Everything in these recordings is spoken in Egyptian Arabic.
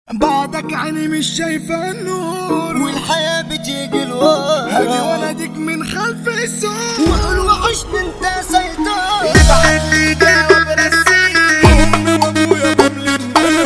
بعدك عيني مش شايفة النور والحياة بتيجي الورا هاجي ولدك من خلف السور وقول وحشني انت سيطان ابعت لي جواب رسيل امي وابويا بملي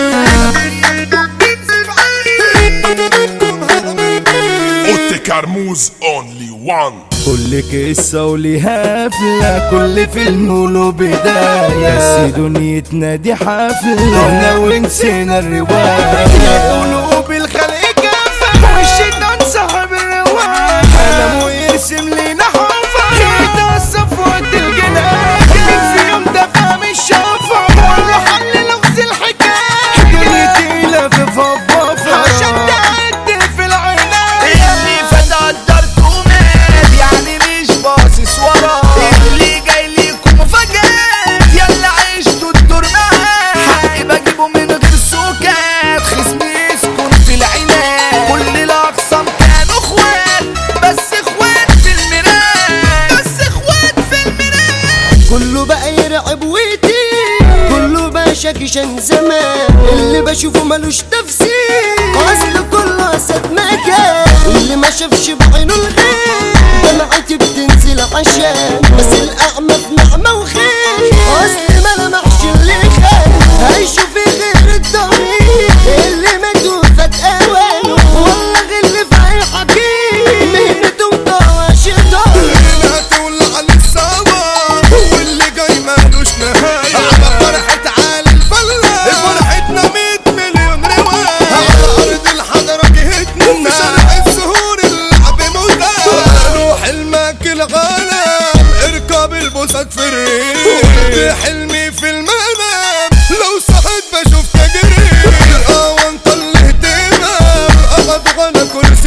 اوتي كرموز اونلي وان كل قصة وليها حفلة كل فيلم وله بداية بس دنيتنا دي حفلة احنا ونسينا الرواية قلوب الخلق كافة والشيطان صاحب الرواية قلم ويرسم لنا حرفة خيطة صفوة الجناية مين في يوم دفع من الشفا ولا حل لغز الحكاية دنيتي لفة فضفة عشان تعدي في العناية يا ابني فتى قدرت ومات يعني مش باصص ورا اللي جاي ليكم مفاجآت يلا عشتوا الدور معاه حقي بجيبه من غير سكات خصمي يسكن في العناد كل الاقسام كانوا اخوات بس اخوات في الميراث بس اخوات في الميراث كله بقى يرعب ويطير كله بقى شاكشان زمان اللي بشوفه ملوش تفسير اصل كله اسد مكان اللي ما شافش بعينه الغير دمعتي بتنزل عشان بس الاعمى في نعمه وخير اصل ما لمحش اللي خان هيشوف في غير الضمير اللي ماتوا فات اوانه والله غل في عين حكيم مهنته وطوى شيطان هنا تولع للسما واللي جاي مالوش نهاية على فرحة عالي الفلة فرحتنا 100 مليون رواية على أرض الحضرة جهتنا في شارع الزهور اللعب مدار روح الماكل غالب اركب البوسات في الريق حلمي في المنام لو صحيت بشوف تجري القوان طل اهتمام قبض غنى كرسي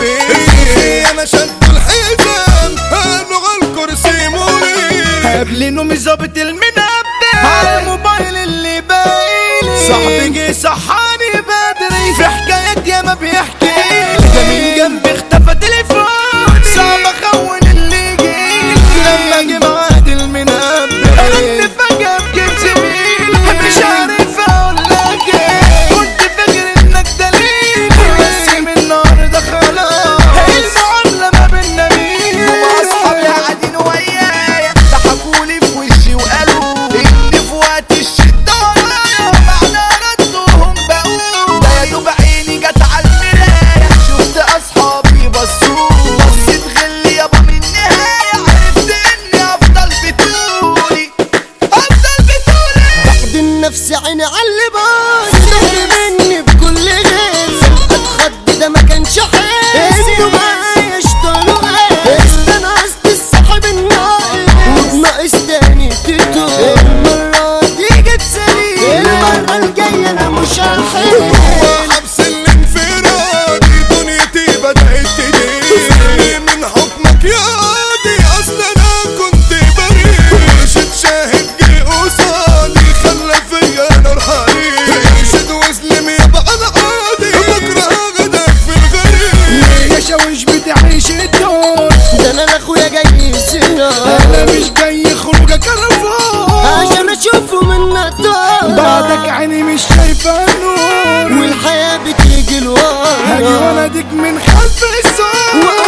الامين انا شد الحزام قالوا على الكرسي مريح قبل نومي ظابط المنبه على الموبايل اللي بايلي صاحبي جه صحاني بدري في حكايات ياما بيحكي ده من جنبي اختفى تليفون صعب اخون اللي جيلي لما جه ميعاد المنبه قلت فجأة بجيب زميلي مش عارف اقول لك ايه كنت فاكر انك دليل بس من النهارده خلاص المعاملة ما بينا مين واصحابي قاعدين ويايا ضحكولي في وشي وقالوا ان في وقت الشده ورايا معنى ردهم بقول ده يا دوب عيني جت على المرايه شفت اصحابي بصوا بصيت غلي يابا من النهايه عرفت اني افضل بطولي افضل بطولي بعد النفس عيني على اللباس سهل مني بكل غير اتخض ده ما كانش حيل انتوا معايا اشتغلوا ايه استنقصت الصاحب الناقص وبناقص تاني تتو المرة دي جت سليم المرة الجاية انا مش هحل حبس الانفراد دنيتي بدأت تدين من حكمك يا قاضي اصل انا كنت بريء مرشد شاهد جه قصادي خلى فيا نار حريق مرشد وسلم يابا انا قاضي بكره غداك في الغريب يا شاوش بتعيش الدور ده انا لاخويا جاي السنة انا مش جاي خروجه كرفان عشان اشوفه من الدار بعدك عيني مش شايفه النور والحياة بتيجي هاجي لورا ولدك من خلف السور